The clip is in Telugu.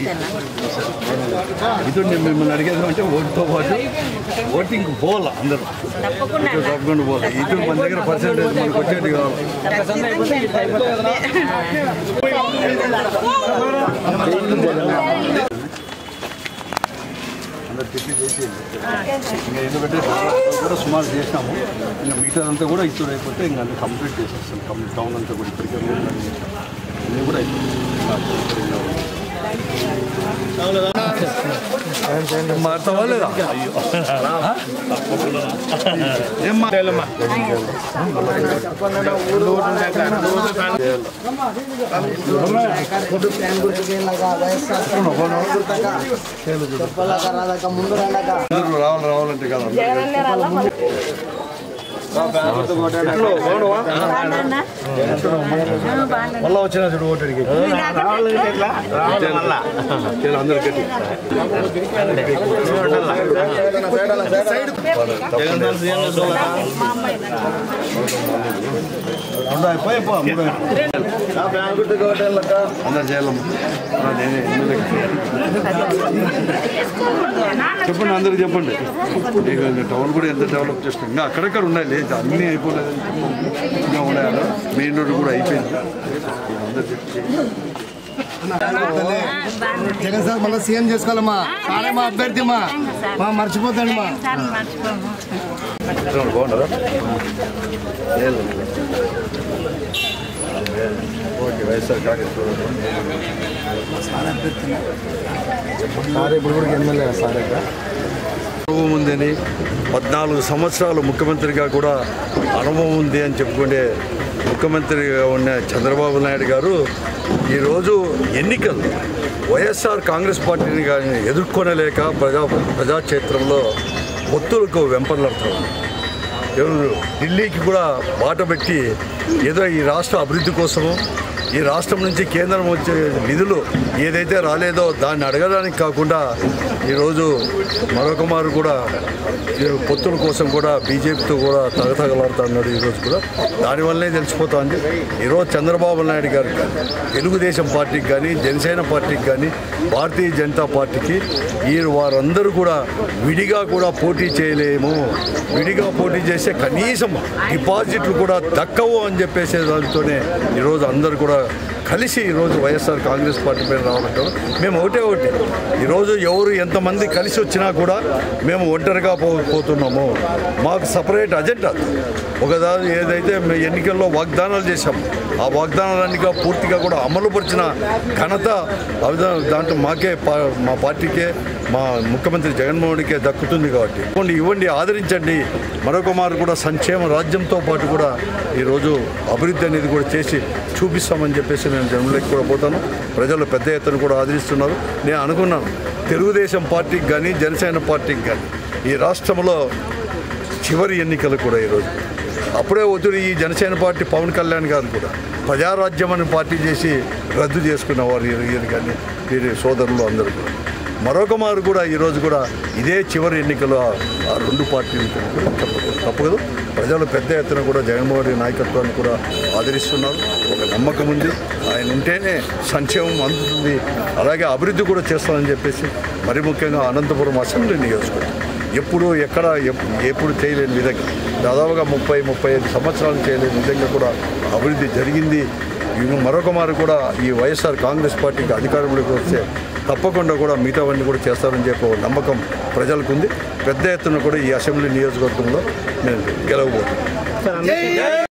ఇది నేను మిమ్మల్ని అడిగేది అంటే ఓటుతో పాటు ఓటింగ్ పోవాల అందరూ తప్పకుండా ఇటు తప్పకుండా పోవాలి ఇటు మన దగ్గర పర్సెంటేజ్ మనకు వచ్చేది కావాలి అందరు తిప్పి చేసి ఇంకా ఎందుకంటే దాదాపు కూడా సుమారు చేసినాము ఇంకా మిగతా అంతా కూడా ఇచ్చుడు అయిపోతే ఇంకా అంతా కంప్లీట్ చేసేస్తాం కంప్లీట్ టౌన్ అంతా కూడా ఇప్పటికే రోడ్లు అన్నీ చేసాం. అన్నీ కూడా అయిపోయింది మారుతావా లేదా ఏం మాట్లాడమ్మా అందరూ రావాలి రావాలంటే కదా మళ్ళా వచ్చిన చూడు ఓటడికి అందరు గట్టి రెండు అయిపోయి పో, మూడు అయిపోయి. అందరు చేయాలమ్మా ఆ, నేనే ఎమ్మెల్యే. చెప్పండి అందరికి చెప్పండి ఇక ఇంకా టౌన్ కూడా ఎంత డెవలప్ చేస్తున్నాం ఇంకా అక్కడక్కడ ఉన్నాయి లేదు అన్నీ అయిపోలేదు ఇంకా ఉన్నాయి అలా. మెయిన్ రోడ్ కూడా అయిపోయింది ఇక అందరు చెప్పి జగన్ సార్ మళ్ళీ సీఎం చేసుకోవాలమ్మా సారే మా అభ్యర్థి మా మా మర్చిపోతాడు మా మర్చిపోము బాగుంటారా లేదు. ఓకే వైఎస్ఆర్ కాంగ్రెస్ సార్ ఇప్పుడు కూడా ఎమ్మెల్యే సార్ అనుభవం ఉందని పద్నాలుగు సంవత్సరాలు ముఖ్యమంత్రిగా కూడా అనుభవం ఉంది అని చెప్పుకునే ముఖ్యమంత్రిగా ఉన్న చంద్రబాబు నాయుడు గారు ఈరోజు ఎన్నికలు వైఎస్ఆర్ కాంగ్రెస్ పార్టీని కానీ ఎదుర్కొనలేక ప్రజా ప్రజాక్షేత్రంలో పొత్తులకు వెంపర్లాడుతున్నారు ఎవరు ఢిల్లీకి కూడా బాట పెట్టి ఏదో ఈ రాష్ట్ర అభివృద్ధి కోసము ఈ రాష్ట్రం నుంచి కేంద్రం వచ్చే నిధులు ఏదైతే రాలేదో దాన్ని అడగడానికి కాకుండా ఈరోజు మరొక మారు కూడా ఈ పొత్తుల కోసం కూడా బీజేపీతో కూడా తగతగలాడుతున్నాడు ఈరోజు కూడా దానివల్లనే తెలిసిపోతుంది ఈరోజు చంద్రబాబు నాయుడు గారికి కానీ తెలుగుదేశం పార్టీకి కానీ జనసేన పార్టీకి కానీ భారతీయ జనతా పార్టీకి ఈ వారందరూ కూడా విడిగా కూడా పోటీ చేయలేము విడిగా పోటీ చేస్తే కనీసం డిపాజిట్లు కూడా దక్కవు అని చెప్పేసే దానితోనే ఈరోజు అందరూ కూడా కలిసి ఈరోజు వైఎస్ఆర్ కాంగ్రెస్ పార్టీ పైన రావాలంటారు మేము ఒకటే ఒకటి ఈరోజు ఎవరు ఎంతమంది కలిసి వచ్చినా కూడా మేము ఒంటరిగా పో పోతున్నాము మాకు సపరేట్ అజెండా ఒకదాని ఏదైతే మేము ఎన్నికల్లో వాగ్దానాలు చేశాము ఆ వాగ్దానాలన్నీ కూడా పూర్తిగా కూడా అమలుపరిచిన ఘనత అవిధ దాంట్లో మాకే పా- మా పార్టీకే మా ముఖ్యమంత్రి జగన్మోహన్కే దక్కుతుంది కాబట్టి ఇవ్వండి ఇవ్వండి ఆదరించండి మరొక మారు కూడా సంక్షేమ రాజ్యంతో పాటు కూడా ఈరోజు అభివృద్ధి అనేది కూడా చేసి చూపిస్తామని చెప్పేసి నేను జనంలోకి కూడా పోతాను ప్రజలు పెద్ద ఎత్తున కూడా ఆదరిస్తున్నారు నేను అనుకున్నాను తెలుగుదేశం పార్టీకి కానీ జనసేన పార్టీకి కానీ ఈ రాష్ట్రంలో చివరి ఎన్నికలు కూడా ఈరోజు అప్పుడే వద్దురు ఈ జనసేన పార్టీ పవన్ కళ్యాణ్ గారు కూడా ప్రజారాజ్యం అని పార్టీ చేసి రద్దు చేసుకున్నవారు ఈయన ఈయన కానీ వీరి సోదరులు అందరూ కూడా మరొక మారు కూడా ఈరోజు కూడా ఇదే చివరి ఎన్నికలు ఆ ఆ రెండు పార్టీలు కూడా తప్పదు తప్పదు ప్రజలు పెద్ద ఎత్తున కూడా జగన్మోహన్ రెడ్డి నాయకత్వాన్ని కూడా ఆదరిస్తున్నారు ఒక నమ్మకం ఉంది ఆయన ఉంటేనే సంక్షేమం అందుతుంది అలాగే అభివృద్ధి కూడా చేస్తామని చెప్పేసి మరి ముఖ్యంగా అనంతపురం అసెంబ్లీ నియోజకవర్గం ఎప్పుడు ఎక్కడ ఎప్- ఎప్పుడు చేయలేని విధంగా దాదాపుగా ముప్పై ముప్పై ఐదు సంవత్సరాలు చేయలేని విధంగా కూడా అభివృద్ధి జరిగింది ఇవి మరొక మారు కూడా ఈ వైఎస్ఆర్ కాంగ్రెస్ పార్టీకి అధికారంలోకి వస్తే తప్పకుండా కూడా మిగతావన్నీ కూడా చేస్తారని చెప్పి ఒక నమ్మకం ప్రజలకు ఉంది పెద్ద ఎత్తున కూడా ఈ అసెంబ్లీ నియోజకవర్గంలో నేను గెలవబోతున్నాను